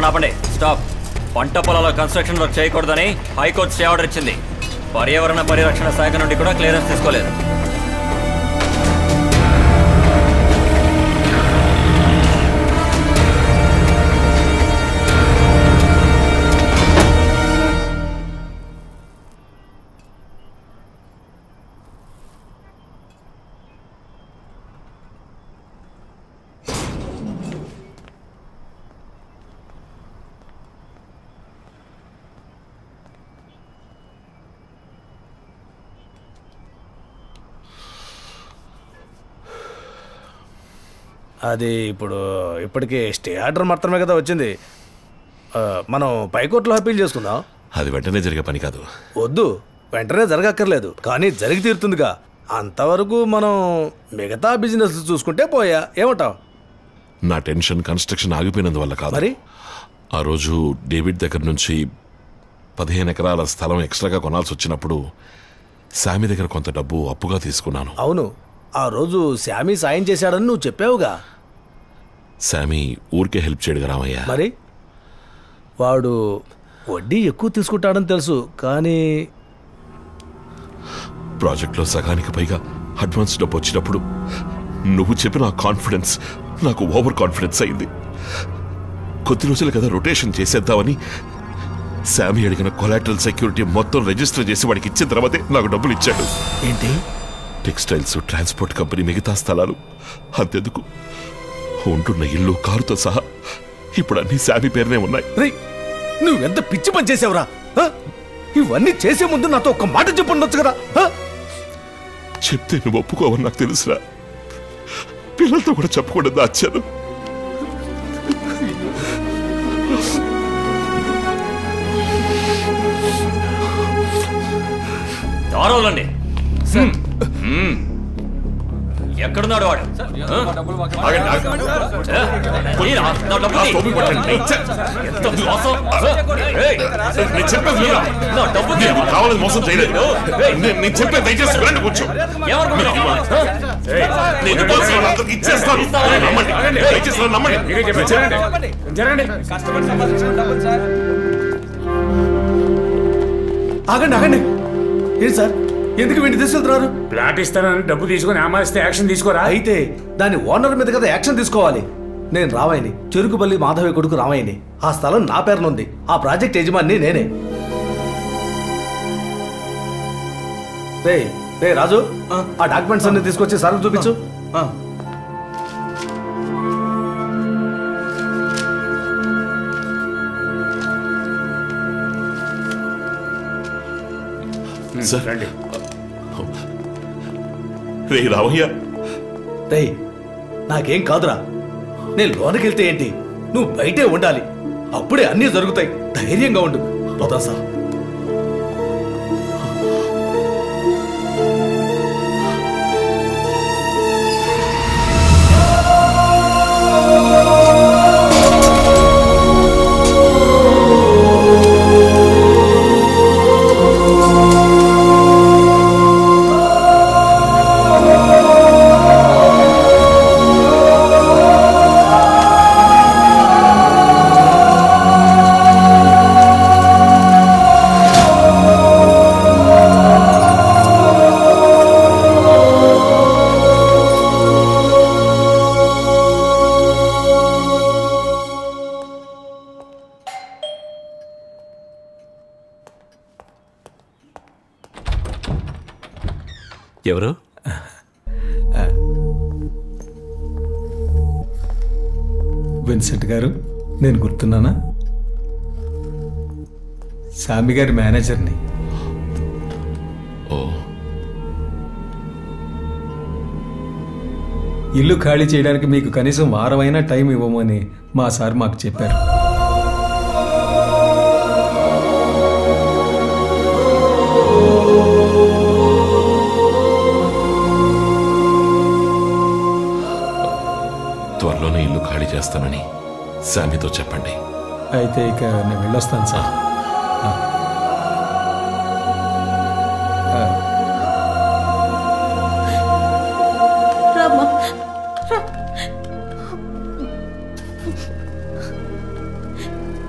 చెప్పండి ఆపండి స్టాప్ పంట పొలాల కన్స్ట్రక్షన్ వర్క్ చేయకూడదని హైకోర్టు స్టే ఆర్డర్ ఇచ్చింది పర్యావరణ పరిరక్షణ శాఖ నుండి కూడా క్లియరెన్స్ తీసుకోలేదు అది ఇప్పుడు ఇప్పటికి స్టే ఆర్డర్ మాత్రమే కదా వచ్చింది ఆ, మనం పైకోర్టులో అప్పీల్ చేసుకుందాం అది వెంటనే జరిగే పని కాదు వద్దు వెంటనే జరగక్కర్లేదు కానీ జరిగి తీరుతుందిగా అంతవరకు మనం మిగతా బిజినెస్ చూసుకుంటే పోయా ఏమంటావ్ నా టెన్షన్ కన్స్ట్రక్షన్ ఆగిపోయినందువల్ల కాదు మరి ఆ రోజు డేవిడ్ దగ్గర నుంచి పదిహేను ఎకరాల స్థలం ఎక్స్ట్రాగా కొనాల్సి వచ్చినప్పుడు శామి దగ్గర కొంత డబ్బు అప్పుగా తీసుకున్నాను అవును ఆ రోజు శామీ సాయం చేశాడని నువ్వు చెప్పావుగా శామి ఊరికే హెల్ప్ చేయడు రామయ్య మరి వాడు వడ్డీ ఎక్కువ తీసుకుంటాడని తెలుసు కానీ ప్రాజెక్ట్లో సగానికి పైగా అడ్వాన్స్ డబ్బు వచ్చినప్పుడు నువ్వు చెప్పిన ఆ కాన్ఫిడెన్స్ నాకు ఓవర్ కాన్ఫిడెన్స్ అయింది కొద్ది రోజులు కదా రొటేషన్ చేసేద్దామని శామి అడిగిన కొలాటరల్ సెక్యూరిటీ మొత్తం రిజిస్టర్ చేసి వాడికి ఇచ్చిన తర్వాతే నాకు డబ్బులు ఇచ్చాడు ఏంటి టెక్స్టైల్స్ ట్రాన్స్పోర్ట్ కంపెనీ మిగతా స్థలాలు అంతెందుకు ఉంటున్న ఇల్లు కారుతో సహా ఇప్పుడు అన్ని శామి పేరునే ఉన్నాయి రేయ్ నువ్వెంత పిచ్చి పని చేసావురా ఆ? ఇవన్నీ చేసే ముందు నాతో ఒక మాట చెప్పుండొచ్చు కదా ఆ? చెప్తే నువ్వు ఒప్పుకోవని నాకు తెలుసురా పిల్లలతో కూడా చెప్పకుండా దాచాను దారోలండి ఎక్కడున్నాడు వాడు ఆ? ఆగండి, ఆగండి. ఏ? ఈరా, నా డబ్బులు ఆ తీ. టోపీ పట్టండి. ఎంత మోసం? ఏయ్, నేను చెప్పేది వినరా? నా డబ్బులు తీ. నేను కావాలని మోసం చేయలేదు నేను నేను చెప్పేది దయచేసి వినండి కొంచెం ఏమనుకున్నావు? నేను ఇవ్వాల్సిన వాళ్ళందరికీ ఇచ్చేస్తాను నమ్మండి దయచేసి నన్ను నమ్మండి ఆగండి ఆగండి ఏంటి సార్ ఎందుకు వీడిని తీసుకెళ్తున్నారు ప్లాట్ ఇస్తానని డబ్బు తీసుకుని అమ్మాయిస్తే యాక్షన్ తీసుకోరా అయితే దాని ఓనర్ మీద కదా యాక్షన్ తీసుకోవాలి నేను రామాయని చెరుకుపల్లి మాధవి కొడుకు రామాయని ఆ స్థలం నా పేరునుంది ఆ ప్రాజెక్ట్ యజమాని నేనే రే రే రాజు ఆ డాక్యుమెంట్స్ అన్ని తీసుకొచ్చి సార్ చూపించు సార్ రండి రే రామయ్య రే నాకేం కాదురా నేను లోనకి వెళ్తే ఏంటి నువ్వు బయటే ఉండాలి అప్పుడే అన్నీ జరుగుతాయి ధైర్యంగా ఉండు పోతా సార్ ఎవరు విన్సెంట్ గారు నేను గుర్తున్నానా సామి గారి మేనేజర్ని ఓ ఇల్లు ఖాళీ చేయడానికి మీకు కనీసం వారమైనా టైం ఇవ్వమని మా సార్ మాకు చెప్పారు త్వరలోనే ఇల్లు ఖాళీ చేస్తానని శామితో చెప్పండి అయితే ఇక నేను వెళ్ళొస్తాను సార్ ఆ. ఆ. రామ్మా రా.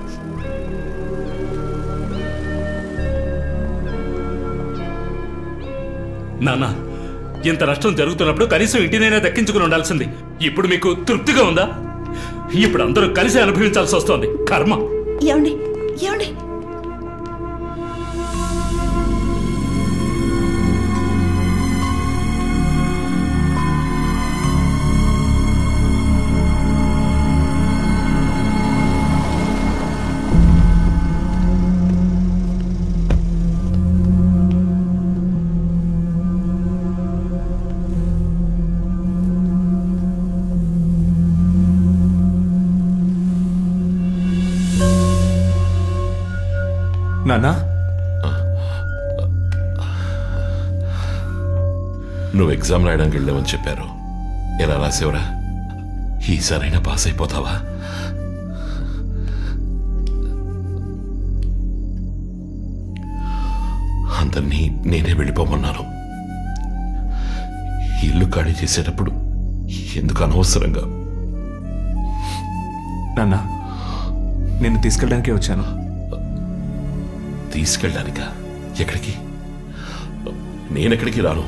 నాన్న ఇంత నష్టం జరుగుతున్నప్పుడు కనీసం ఇంటినైనా దక్కించుకుని ఉండాల్సింది ఇప్పుడు మీకు తృప్తిగా ఉందా ఇప్పుడు అందరూ కలిసి అనుభవించాల్సి వస్తోంది కర్మ ఏమండి ఏమండి నాన్నా నువ్వు ఎగ్జామ్ రాయడానికి వెళ్ళావని చెప్పారు ఎలా రాసేవరా ఈసారైనా పాస్ అయిపోతావా అందరినీ నేనే వెళ్ళిపోమన్నాను ఇల్లు ఖాళీ చేసేటప్పుడు ఎందుకు అనవసరంగా నాన్నా నిన్ను తీసుకెళ్ళడానికే వచ్చాను తీసుకెళ్ళడానికా ఎక్కడికి నేనెక్కడికి రాను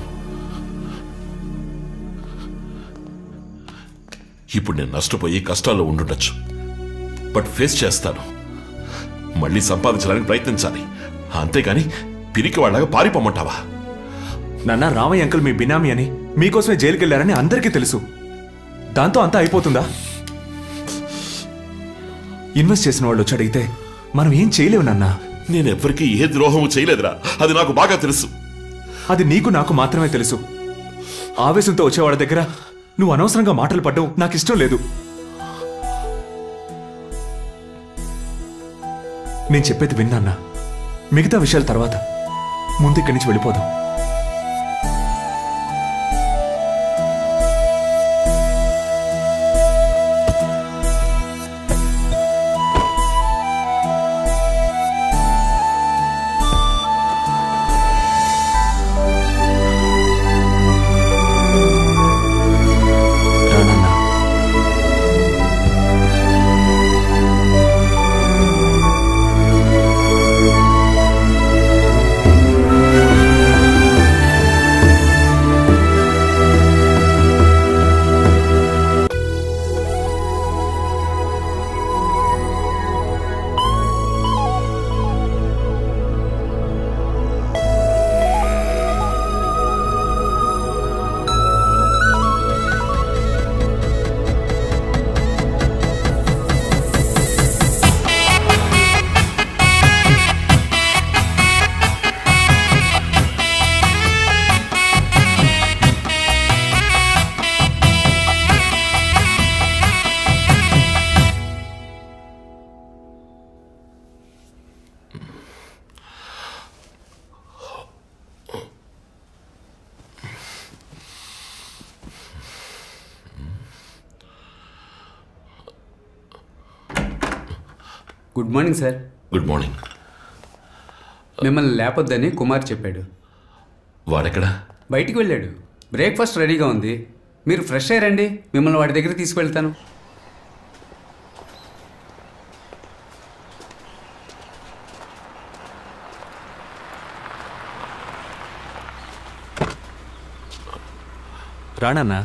ఇప్పుడు నేను నష్టపోయి కష్టాల్లో ఉండుండొచ్చు బట్ ఫేస్ చేస్తాను మళ్ళీ సంపాదించడానికి ప్రయత్నించాలి అంతేగాని పిరికి వాళ్ళగా పారిపోమంటావా నాన్న రామయ్య అంకుల్ మీ బినామీ అని మీకోసమే జైలుకి వెళ్ళారని అందరికీ తెలుసు దాంతో అంతా అయిపోతుందా ఇన్వెస్ట్ చేసిన వాళ్ళు వచ్చి అడిగితే మనం ఏం చేయలేవు నాన్న నేను ఎవ్వరికీ ఏ ద్రోహము చేయలేదురా అది నాకు బాగా తెలుసు అది నీకు నాకు మాత్రమే తెలుసు ఆవేశంతో వచ్చేవాళ్ళ దగ్గర నువ్వు అనవసరంగా మాటలు పడ్డవు నాకు ఇష్టం లేదు నేను చెప్పేది విన్నాన్నా మిగతా విషయాల తర్వాత ముందు ఇక్కడి నుంచి వెళ్ళిపోదాం రా నాన్నా. Good morning sir good morning మిమ్మల్ని లేపొద్దని కుమార్ చెప్పాడు వాడెక్కడా బయటికి వెళ్ళాడు బ్రేక్ఫాస్ట్ రెడీగా ఉంది మీరు ఫ్రెష్ అయ్యారండి మిమ్మల్ని వాడి దగ్గర తీసుకువెళ్తాను రానన్నా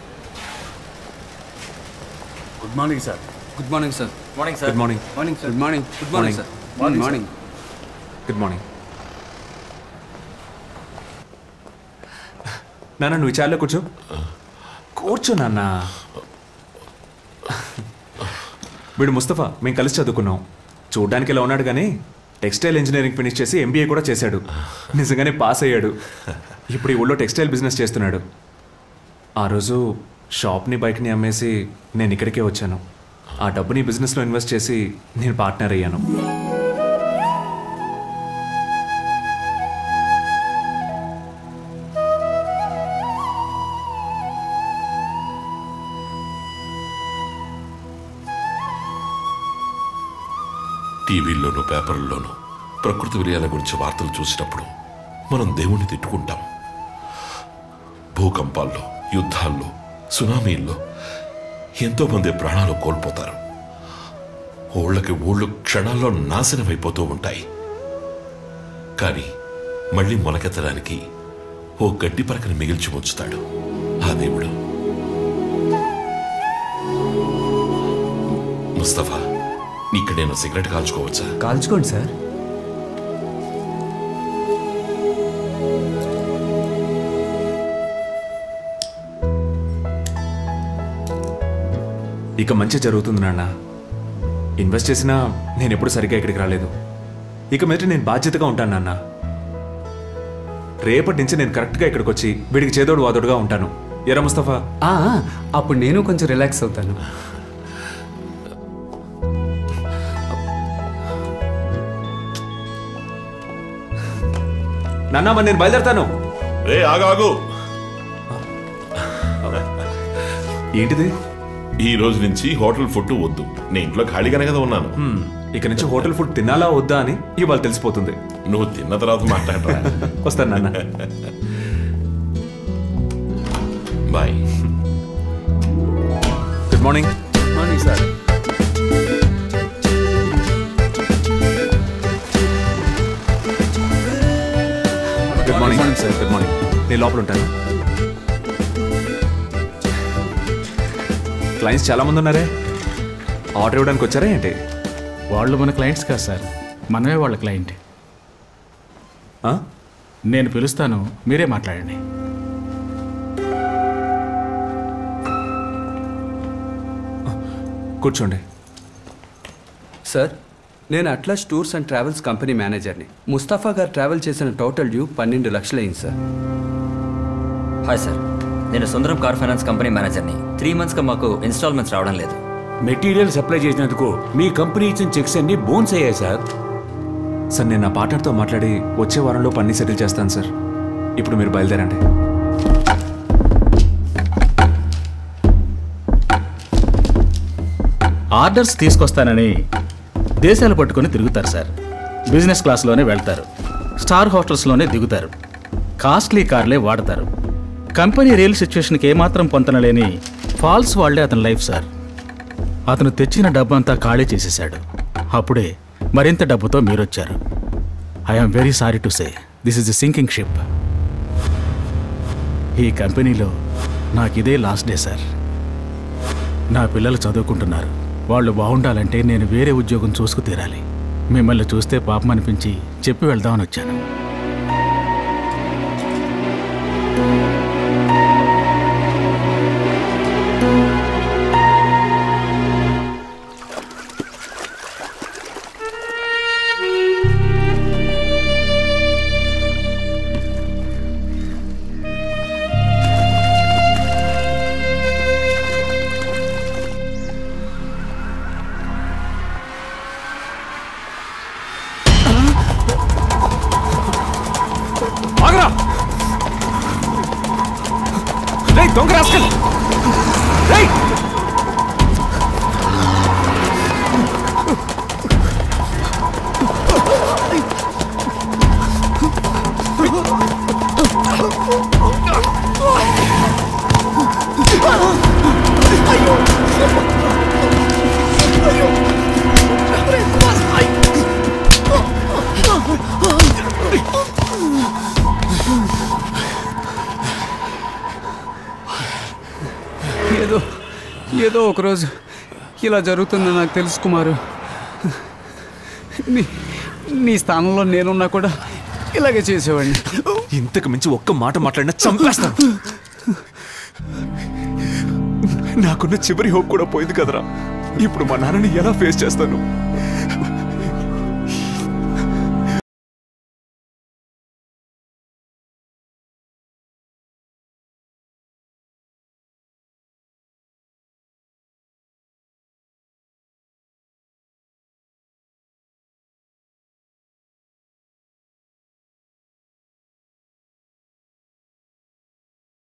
good morning sir good morning sir morning good morning morning sir good morning good morning sir good morning good morning నాన్న నువ్వు చాలో కూర్చో కూర్చో నాన్న వీడు ముస్తఫా మేము కలిసి చదువుకున్నాం చూడ్డానికి ఇలా ఉన్నాడు కానీ టెక్స్టైల్ ఇంజనీరింగ్ ఫినిష్ చేసి ఎంబీఏ కూడా చేశాడు నిజంగానే పాస్ అయ్యాడు ఇప్పుడు ఈ ఊళ్ళో టెక్స్టైల్ బిజినెస్ చేస్తున్నాడు ఆ రోజు షాప్ని బైక్ని అమ్మేసి నేను ఇక్కడికే వచ్చాను ఆ డబ్బుని బిజినెస్లో ఇన్వెస్ట్ చేసి నేను పార్ట్నర్ అయ్యాను టీవీల్లోనూ పేపర్లలోనూ ప్రకృతి విలయాల గురించి వార్తలు చూసినప్పుడు మనం దేవుణ్ణి తిట్టుకుంటాం భూకంపాల్లో యుద్ధాల్లో సునామీల్లో ఎంతో మంది ప్రాణాలు కోల్పోతారు ఊళ్ళకి ఊళ్ళు క్షణాల్లో నాశనమైపోతూ ఉంటాయి కానీ మళ్ళీ మొలకెత్తడానికి ఓ గడ్డి పరకని మిగిల్చి ఉంచుతాడు ఆ దేవుడు ముస్తఫా ఇక్కడ నేను సిగరెట్ కాల్చుకోవచ్చా కాల్చుకోండి సార్ ఇక మంచి జరుగుతుంది నాన్న ఇన్వెస్ట్ చేసినా నేను ఎప్పుడు సరిగ్గా ఇక్కడికి రాలేదు ఇక మీద నేను బాధ్యతగా ఉంటాను నాన్న రేపటి నుంచి నేను కరెక్ట్గా ఇక్కడికి వచ్చి వీడికి చేదోడు వాదోడుగా ఉంటాను ఎరా ముస్తఫా ఆ, అప్పుడు నేను కొంచెం రిలాక్స్ అవుతాను నాన్న మరి నేను బయలుదేరతాను రే ఆగాగు ఏంటిది ఈ రోజు నుంచి హోటల్ ఫుడ్ వద్దు నేను ఇంట్లో ఖాళీగానే కదా ఉన్నాను హ్మ్, ఇక నుంచి హోటల్ ఫుడ్ తినాలా వద్దా అని ఇవాళ తెలిసిపోతుంది నువ్వు తిన్న తర్వాత మాట్లాడరా వస్తాను నాన్న bye good morning morning sir good morning sir good morning నేను లోపల ఉంటాను క్లయింట్స్ చాలా మంది ఉన్నారే ఆర్డర్ ఇవ్వడానికి వచ్చారా ఏంటి వాళ్ళు మన క్లయింట్స్ కాదు సార్ మనమే వాళ్ళ క్లయింట్ ఆ? నేను పిలుస్తాను మీరే మాట్లాడండి కూర్చోండి సార్ నేను Atlas tours and travels company మేనేజర్ని ముస్తఫా గారు ట్రావెల్ చేసిన టోటల్ డ్యూ పన్నెండు లక్షలు అయింది సార్ హాయ్ సార్ నేను సుందరం కార్ ఫైనాన్స్ కంపెనీ మేనేజర్ని త్రీ మంత్స్గా మాకు ఇన్స్టాల్మెంట్స్ రావడం లేదు మెటీరియల్ సప్లై చేసినందుకు మీ కంపెనీ ఇచ్చిన చెక్స్ అన్ని బోన్స్ అయ్యాయి సార్ సార్ నేను నా పార్ట్నర్తో మాట్లాడి వచ్చే వారంలో పని సెటిల్ చేస్తాను సార్ ఇప్పుడు మీరు బయలుదేరండి ఆర్డర్స్ తీసుకొస్తానని దేశాలు పట్టుకొని తిరుగుతారు సార్ బిజినెస్ క్లాస్లోనే వెళ్తారు స్టార్ హోటల్స్లోనే దిగుతారు కాస్ట్లీ కార్లే వాడతారు కంపెనీ రియల్ సిచ్యువేషన్కి ఏమాత్రం పొంతనలేని ఫాల్స్ వాళ్ళే అతని లైఫ్ సార్ అతను తెచ్చిన డబ్బంతా ఖాళీ చేసేశాడు అప్పుడే మరింత డబ్బుతో మీరొచ్చారు I'm very sorry to say this is a sinking ship ఈ కంపెనీలో నాకు ఇదే లాస్ట్ డే సార్ నా పిల్లలు చదువుకుంటున్నారు వాళ్ళు బాగుండాలంటే నేను వేరే ఉద్యోగం చూసుకు తీరాలి మిమ్మల్ని చూస్తే పాపం అనిపించి చెప్పి వెళ్దామని వచ్చాను ఆగరా రేయ్ దొంగ రాస్కల్ రేయ్ ఏదో ఏదో ఒకరోజు ఇలా జరుగుతుందని నాకు తెలుసు కుమారు నీ నీ స్థానంలో నేనున్నా కూడా ఇలాగే చేసేవాడిని ఇంతకు మించి ఒక్క మాట మాట్లాడినా చంపేస్తాను నాకున్న చివరి హోప్ కూడా పోయింది కదరా ఇప్పుడు మా నాన్నని ఎలా ఫేస్ చేస్తాను